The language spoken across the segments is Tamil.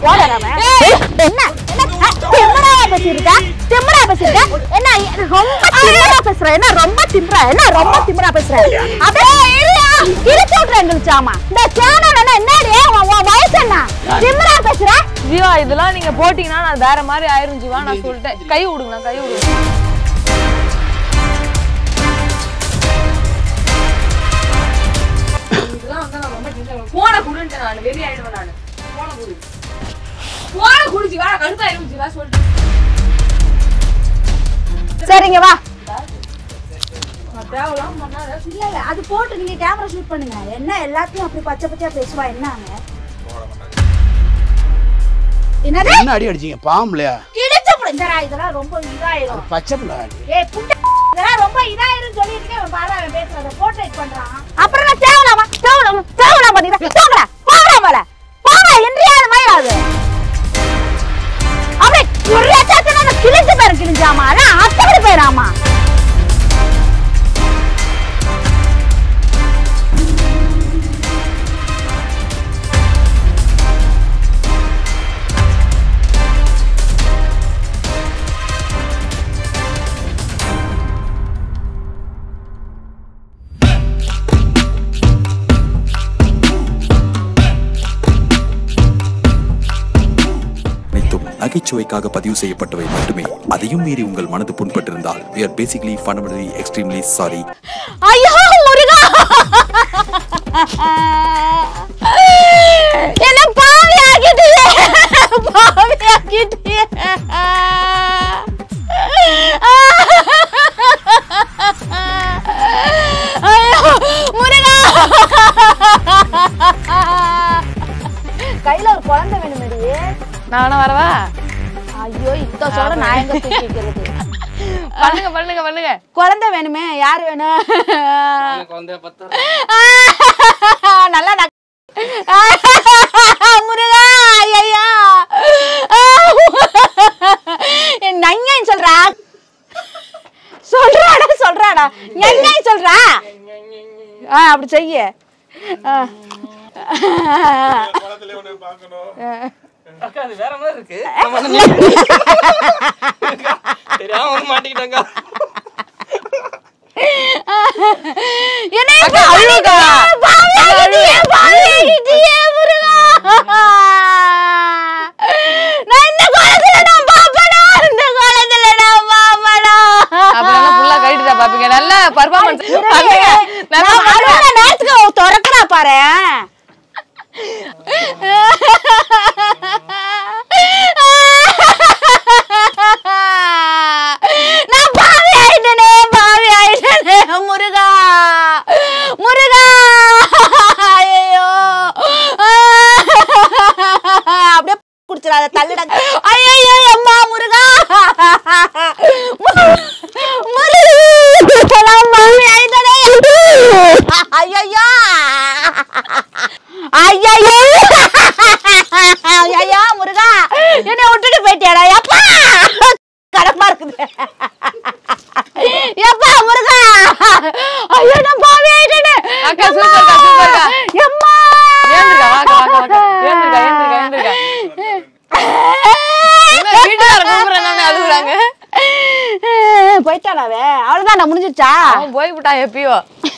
ஓடறாம என்ன என்ன திமிரா பேசிருக்க திமிரா பேசிருக்க என்ன ரொம்ப திமிரா பேசுற என்ன ரொம்ப திமிரா என்ன ரொம்ப திமிரா பேசுற அப்படியே இல்ல இழுத்து விட்டுறேன் சாமா இந்த சேனல் என்ன என்னடி உன் உன் வயசு என்ன திமிரா பேசுற ஜீவா இதெல்லாம் நீங்க போட்டீங்கன்னா நான் வேற மாதிரி ஆயிரும் ஜீவா நான் சொல்லிட்டேன் கை விடுங்க கை விடுங்க போன குடுன்ட்டு நான் வெளியே ஆயிடுவேன் நான் போன குடு போன குடு ஜீவா கடுப்பாயிரும் ஜீவா சொல்லிட்டு சரிங்க வா தேவலாம் பண்ணாத இல்ல இல்ல அது போட்டு நீங்க கேமரா ஷூட் பண்ணுங்க என்ன எல்லாத்தையும் அப்படி பச்சை பச்சையா பேசுவா என்னங்க என்னது என்ன அடி அடிச்சீங்க பாம்புலையா இடிச்சு புடிஞ்சரா இதெல்லாம் ரொம்ப இதாயிரும் பச்சை பிள்ளை அடி ஏய் புண்டை இதெல்லாம் ரொம்ப இதாயிரும் சொல்லிட்டு அவன் பாரு அவன் பேசுறத போர்ட்ரேட் பண்றான் அப்புறம் நான் தேவலாமா தேவலாமா தேவலாமா நீ போங்கடா போங்கடா மேல போங்க இன்றியாவது மயிலாது அப்படியே ஒரு சாத்தன கிழிஞ்சு பேரு கிழிஞ்சாமா அதான் அத்தபடி போயிடாமா அனைத்தும் நகைச்சுவைக்காக பதிவு செய்யப்பட்டவை மட்டுமே அதையும் மீறி உங்கள் மனது புண்பட்டிருந்தால் we are basically fundamentally extremely sorry ஐயோ முருகா என்ன பாவி ஆக்கிட்டியே பாவி ஆக்கிட்டியே ஐயோ முருகா கையில ஒரு குழந்தை வேணுமேடி நான் வரவா ஐயோ இத்த சொல்ல நான் எங்க தூக்கிக்கிறது பண்ணுங்க பண்ணுங்க பண்ணுங்க குழந்தை வேணுமே யார் வேணும் நல்லா நக்- முருகா ஐயா நஞ்சன் சொல்றா சொல்றாடா சொல்றாடா நஞ்சன் சொல்றா ஆ அப்படி செய்ய ஆ. அக்கா அது வேற மாதிரி இருக்கு நம்ம வந்து தெரியாம வந்து மாட்டிக்கிட்டாங்க என்னை அக்கா, அழுவுக்கா. பாவி ஆக்கிட்டியே, பாவி ஆக்கிட்டியே, முருகா. நான் இந்த காலத்துல நான் பாப்பனா இந்த காலத்துல நான் பாப்பனா அப்புறம் ஃபுல்லா கைட்டு பாப்பீங்க நல்ல பர்ஃபார்மன்ஸ் பண்ணுங்க நல்லா நான் பண்ணுங்க. அழுவுற நேரத்துக்கு அவ திறக்கறா பாரு நான் பாவி ஆயிட்டனே பாவி ஆயிட்டனே முருகா முருகா ஐயோ அப்படியே குடிச்சிடாத தள்ளிட ஐயோ அம்மா முருகா முருகா நான் பாவி ஆயிட்டனே ஐயோ ஐயோ ஐயோ முருகா என்னை விட்டுட்டு போயிட்டியாடா எப்பா கடமா இருக்குது எப்பா முருகா ஐயோ நான் பாவி ஆயிட்டேனே அக்கா, சூப்பர்க்கா, சூப்பர்க்கா. எம்மா ஏந்திருக்கா வாக்கா வாக்கா வாக்கா ஏந்திருக்கா ஏந்திருக்கா ஏந்திருக்கா என்ன வீட்டுக்கார கூப்பிடுறாங்க அழுகுறாங்க போயிட்டானாவே அவ்வளவுதான் முடிஞ்சிச்சா அவன் போய்விட்டான் எப்பயோ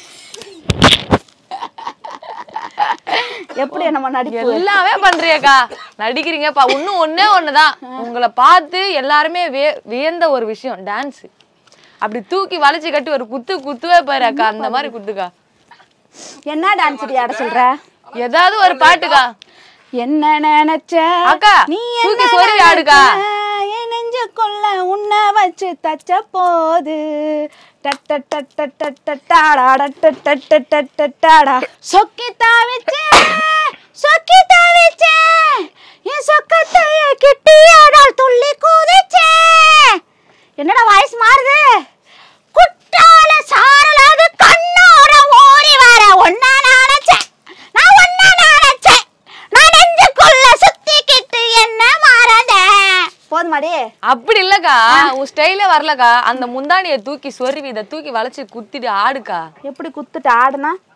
எப்படி நம்ம நடிப்பு எல்லாமே பண்றியக்கா நடிக்கிறீங்கப்பா இன்னும் ஒண்ணே ஒண்ணுதான் உங்களை பார்த்து எல்லாருமே விய- வியந்த ஒரு விஷயம் டான்ஸ் அப்படி தூக்கி வளைச்சு கட்டி ஒரு குத்து குத்துவே பாரு அக்கா அந்த மாதிரி குத்துக்கா என்ன டான்ஸ் ஆட சொல்ற ஏதாவது ஒரு பாட்டுக்கா என்ன நினைச்ச அக்கா, நீ தூக்கி என்ன சொருவி ஆடுக்கா. நினைச்ச? என் நெஞ்சுக்குள்ள உன்னை வச்சு தச்ச போது டட்டட்டட்டட்டட்டட்டாடா. சொக்கி தாவிச்சே சொக்கி தாவிச்சே என் சொக்கத்தைய கிட்டியாடால் துள்ளி குதிச்சே என்னடா வாய்ஸ் மாறுது குட்டால சாரலாது கண்ணோட ஓடி வர ஒன்னா நினைச்சேன் நான் ஒன்னா நினைச்சேன் நான் நெஞ்சுக்குள்ள சுத்திக்கிட்டு என்ன மறந்தேன் போதுமாடி அப்படி இல்லக்கா உன் ஸ்டைலே வரலக்கா அந்த முந்தானிய தூக்கி சொருவி இதை தூக்கி வளைச்சு குத்திட்டு ஆடுக்கா எப்படி குத்துட்டு ஆடுனா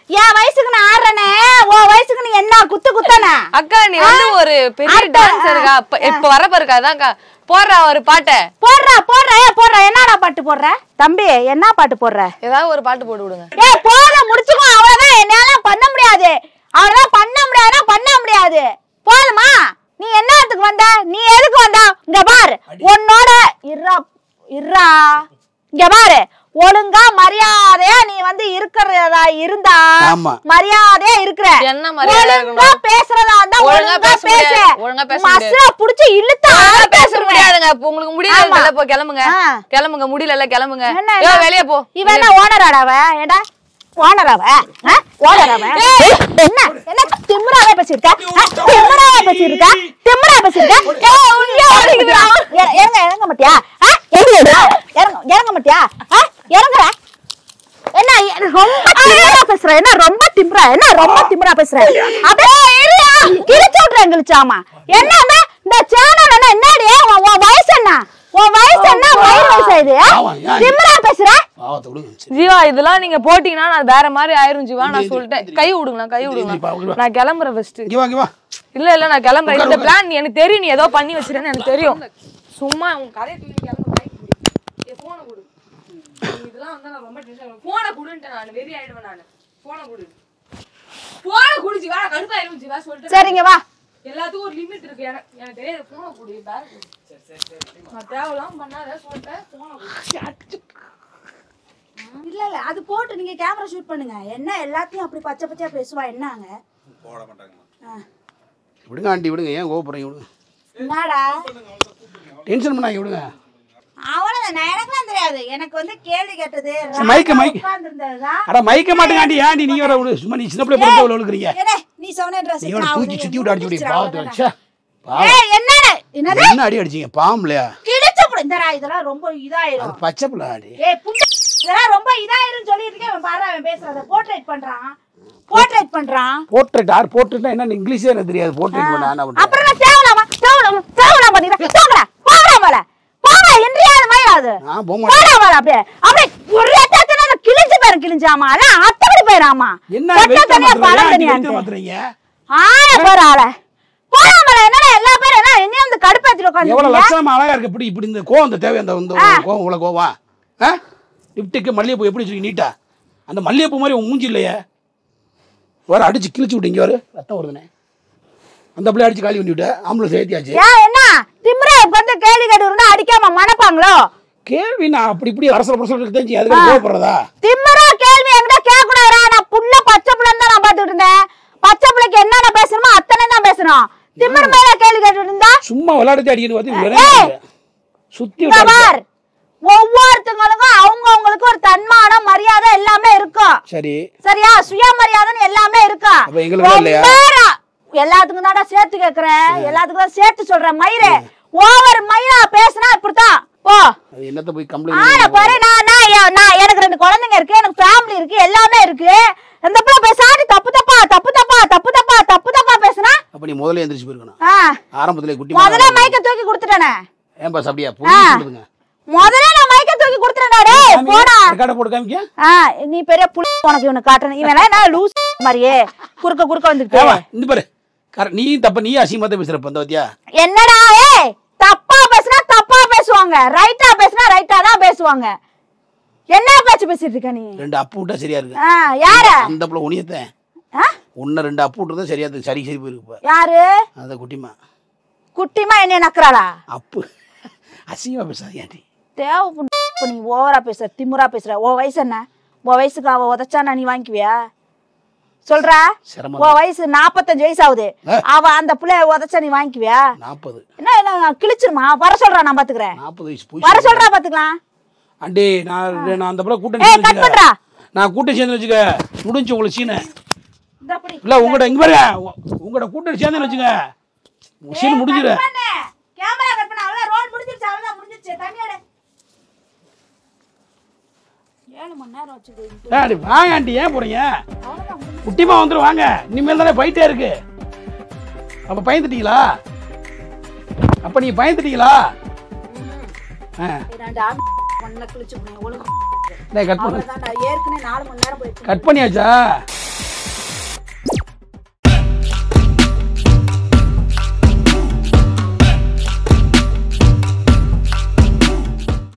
என் வயசுக்கு நான் ஆடுறேனே உன் வயசுக்கு நீ என்ன குத்து குத்தானே அக்கா நீ வந்து ஒரு பெரிய அடுத்த- டான்ஸருக்கா இப்ப வர பாருக்கா அதான்க்கா போடுறா ஒரு பாட்டை போடுறா போடுற ஏ போடுற என்னடா பாட்டு போடுற தம்பி என்ன பாட்டு போடுற ஏதாவது ஒரு பாட்டு போட்டு விடுங்க ஏ போத முடிச்சுக்கோ அவ்வளவுதான் என்னால பண்ண முடியாது அவ்வளவுதான் பண்ண முடியாதுன்னா பண்ண முடியாது போதுமா நீ என்னத்துக்கு வந்த நீ எதுக்கு வந்த இங்க பாரு உன்னோட இர்ரா இர்ரா இங்க பாரு ஒழுங்கா மரியாதையா நீ வந்து இருக்கிறதா இருந்தா ஆமா. மரியாதையா இருக்கிற என்ன மரியாதை ஒழுங்கா இருக்கணும்? பேசுறதா இருந்தா ஒழுங்கா ஒழுங்கா பேச பேசு முடியாது. ஒழுங்கா பேச முடியாது. மசுரா புடிச்சு இழுத்து அதெல்லாம் ஆட பேச பேசுறேன் முடியாதுங்க இப்ப உங்களுக்கு முடியல போ கிளம்புங்க ஆ. கிளம்புங்க முடியல கிளம்புங்க என்ன யோ என்ன? வெளிய போ இவன் என்ன ஓனராடா அவ ஏடா ஓனராவ ஓனராவ என்ன என்ன திமிராவே பேசிருக்க ஆ, திமிராவே பேசிருக்க திமிரா பேசிருக்க ஏய், உள்ளே ஓடிக்குதுடா. இற- இறங்க இறங்க மாட்டியா ஆ, இறங்குடா. இறங்க இறங்க மாட்டியா ஆ, இறங்குற என்ன இ- ரொம்ப திமிரா பேசுற என்ன ரொம்ப திமிரா என்ன ரொம்ப திமிரா பேசுற அப்படியே இல்லையா கிழிச்சு விட்றேன் கிழிச்சாமா என்னங்க இந்த சேனல் என்ன என்னடி உன் உன் வயசு என்ன உன் வயசு என்ன வயிறு வயசு இது ஆமா, ஏன்? திமிரா பேசுற பாவத்தை விடுங்க சரி. ஜீவா இதெல்லாம் நீங்க போட்டீங்கன்னா நான் வேற மாதிரி ஆயிரும் ஜீவா நான் சொல்லிட்டேன் கை விடுங்களா கை இது, இது, விடுங்க இது, நான் கிளம்புறேன் ஃபர்ஸ்ட் இங்க வா இங்க வா இல்ல இல்ல நான் கிளம்புறேன் இந்த பிளான் எனக்கு தெரியும் நீ ஏதோ பண்ணி வச்சிருன்னு எனக்கு தெரியும் சும்மா உன் கதையை தூக்கி கிளம்பு போனை கொடு நீ இதெல்லாம் வந்து நான் ரொம்ப டென்ஷன் போனை கொடுன்ட்டு நான் வெறி ஆயிடுவேன் நான் போனை கொடு போனை குடு ஜீவா கடுப்பாயிரும் ஜீவா சொல்லிட்டு சரிங்க வா எல்லாத்துக்கும் ஒரு லிமிட் இருக்கு எனக்கு எனக்கு தெரியாது போனை கொடு பேக் கொடு நான் தேவையில்லாம பண்ணாத சொல்லிட்டேன் போனை கொடு இல்ல இல்ல அது போட்டு நீங்க கேமரா ஷூட் பண்ணுங்க என்ன எல்லாத்தையும் அப்படி பச்சை பச்சையா பேசுவா என்னங்க விடுங்க ஆண்டி விடுங்க ஏன் கோபுறீங்க விடுங்க என்னடா டென்ஷன் பண்ணாங்க விடுங்க அவ்வளவுதான் நான் எனக்குலாம் தெரியாது எனக்கு வந்து கேள்வி கேட்டது சரி, மைக்கு, மைக்கு. உட்கார்ந்துருந்ததுதான் அட மைக்க மாட்டேங்க ஆண்டி ஆண்டி நீங்க வர விடு சும்மா நீ சின்ன பிள்ளை பிறந்த அவ்வளோ இருக்கிறீங்க ஏடே, நீ சொன்ன ட்ரெஸ் நீ இவனை தூக்கி சுத்தி விட்டு அடிச்சு விடு பாவத்தை ச்சே, பாவம் ஏய் என்னடா என்னது என்ன அடி அடிச்சீங்க பாவம் இல்லையா கிழிச்ச புடி இந்தடா இதெல்லாம் ரொம்ப இதாயிரும் அது பச்சை பிள்ளை ஆண்டி ஏய் புண்ட இதெல்லாம் ரொம்ப இதாயிரும் சொல்லிட்டு இருக்கேன் அவன் பாரு அவன் பேசுறத போர்ட்ரேட் பண்றான் போர்ட்ரேட் பண்றான் போர்ட்ரேட் ஆர் போர்ட்ரேட்னா என்ன இங்கிலீஷே எனக்கு தெரியாது போர்ட்ரேட் பண்ண என்ன பண்ணுறேன் அப்புறம் நான் தேவலாமா தேவலாமா தேவலாம் பண்ணிடுறேன் போங்கடா போங்கடா மேல போங்க இன்றியாவது மயிலாது நான் போக மாட்டேன் போடா மேல அப்படியே அப்படியே ஒரே தத்தன கிழிஞ்சு பேரு கிழிஞ்சாமா அதான் அத்தபடி பேராமா என்ன கொட்டை வெயிட் தனியா பழம் மாத்துறீங்க தனியா மாத்துறீங்க ஆள பாரு ஆள போடா மேல என்னடா எல்லா பேரும் என்ன என்னைய வந்து கடுப்பேத்திட்டு எவ்வளவு உட்காந்து லட்சணமா அழகா இருக்கு இப்படி இப்படி இந்த கோவம் இந்த தேவை அந்த இந்த கோவம் இவ்வளவு கோவம் ஆ லிப்டுக்கு மல்லிகைப்பூ எப்படி வச்சுருக்கீங்க நீட்டா அந்த மல்லிகைப்பூ மாதிரி உன் மூஞ்சி இல்லையே வர அடிச்சு கிழிச்சு விட்டீங்க வர ரத்தம் வருதுனே அந்த பிள்ளை அடிச்சு காலி பண்ணி விட்ட ஆம்பளை ஏத்தியாச்சு ஏன் என்ன திமிரா வந்து கேள்வி கேட்டு இருந்தா அடிக்காம மணப்பாங்களோ கேள்வி நான் அப்படி இப்படி அரசல் பரசல் தெரிஞ்சு அதுக்கு கோவப்படுறதா திமிரா கேள்வி என்கிட்ட கேட்கக்கூடாதா நான் புள்ள பச்சை பிள்ளைன்னு தான் நான் பார்த்துட்டு இருந்தேன் பச்சை பிள்ளைக்கு என்னென்ன பேசணுமோ அத்தனை தான் பேசணும் திமிர் மேல கேள்வி கேட்டு இருந்தா சும்மா விளையாடுறது அடிக்கணும் பார்த்து ஏய்! விளையாடுறீங்க. சுத்தி இங்க விட்டாரு பார் ஒவ்வொருத்தங்களுக்கும் அவங்கவங்களுக்கு ஒரு தன்மானம் மரியாதை எல்லாமே இருக்கும் சரி சரியா சுயமரியாதைன்னு எல்லாமே இருக்கும் அப்ப எங்களுக்கு இல்லையா? ரொம்ப ரா- எல்லாத்துக்கும் தான்டா சேர்த்து கேக்குறேன் எல்லாத்துக்கும் தான் சேர்த்து சொல்றேன் மயிரே ஓவர் மயிரா பேசினா இப்படித்தான் போ அது என்னத்த போய் ஆனா கம்ப்ளைண்ட் பாரு நான் நான் எ- நான் எனக்கு ரெண்டு குழந்தைங்க இருக்கு எனக்கு ஃபேமிலி இருக்கு எல்லாமே இருக்கு அந்த பிள்ளை பேசாட்டி தப்பு தப்பா தப்பு தப்பா தப்பு தப்பா தப்பு தப்பா பேசுனா அப்ப நீ முதல்ல எந்திரிச்சு போயிருக்கணும் ஆ, ஆரம்பத்துல குட்டி முதல்ல மைக்க தூக்கி கொடுத்துட்டேனே ஏன் பாஸ் அப்படியா புரிய சொல்லுதுங்க முதல்ல நான் மைக்க தூக்கி கொடுத்துட்டேன்டா டேய் போடா ரெக்கார்டை போட்டு காமிக்க ஆ நீ பெரிய புள்ள உனக்கு இவனை காட்டணும் இவன் என்ன லூஸ் மாதிரியே குறுக்க குறுக்க வந்துட்டு ஏவா இந்த பாரு கர- நீ தப்ப நீ அசிங்கமா தான் பேசுற பந்த வத்தியா என்னடா ஏய் தப்பா பேசுனா தப்பா பேசுவாங்க ரைட்டா பேசுனா ரைட்டா தான் பேசுவாங்க என்ன பேச்சு பேசிட்டு இருக்க நீ ரெண்டு அப்பு விட்டா சரியா இருக்கு ஆ யார அந்த பிள்ளை உனியத்தேன் ஆ? உன்ன ரெண்டு அப்பு விட்டுறதா சரியா இருக்கு சரி சரி போயிருக்கு இப்ப யாரு அந்த குட்டிமா குட்டிமா என்னைய நக்குறாளா அப்பு அசிங்கமா பேசாதீங்க ஆண்டி தேவை இப்ப நீ ஓவரா பேசுற திமுறா பேசுற உன் வயசு என்ன உன் வயசுக்கு அவ உதச்சானா நீ வாங்கிக்குவியா சொல்றா சிரமம் உன் வயசு நாப்பத்தஞ்சு வயசு ஆகுது ஆ. அவ அந்த புள்ளைய உதச்சா நீ வாங்கிக்குவியா நாற்பது என்ன என்ன கிழிச்சிருமா வர சொல்றா நான் பாத்துக்கிறேன் நாற்பது வயசு வர போய் சொல்றா பாத்துக்கலாம் ஆண்டி நான் நான் அந்த பிள்ளை கூட்டம் ஏய், சேர்ந்து cut வச்சுக்க. பண்றா. நான் கூட்டம் சேர்ந்து வச்சுக்க முடிஞ்சு உங்களுக்கு சீனை இந்த அப்படி இல்ல உங்கள்கிட்ட இங்க பாருங்க உ- உங்கள்கிட்ட கூட்டம் சேர்ந்து வச்சுக்க உங்க சீன் முடிஞ்சிட கேமரா கட் பண்ண அவ்வளவு ரோல் முடிஞ்சிருச்சு அவ்வளவுதான் முடிஞ்சிருச்சு தண்ணி எடு ஏழு மணி நேரம் வச்சுக்கிட்டு ஆண்டி வாங்க ஆண்டி ஏன் போறீங்க குட்டிமா வந்துரும் வாங்க இனிமேல் தானே போயிட்டே இருக்கு அப்ப பயந்துட்டீங்களா அப்ப நீங்க பயந்துட்டீங்களா ஆ ரெண்டு மண்ணை கிழிச்சு போனேன் ஒழுங்கு டேய், கட் பண்ணு அவ்வளவுதான்டா ஏற்கனவே நாலு மணி நேரம் போயிடுச்சு கட் பண்ணியாச்சா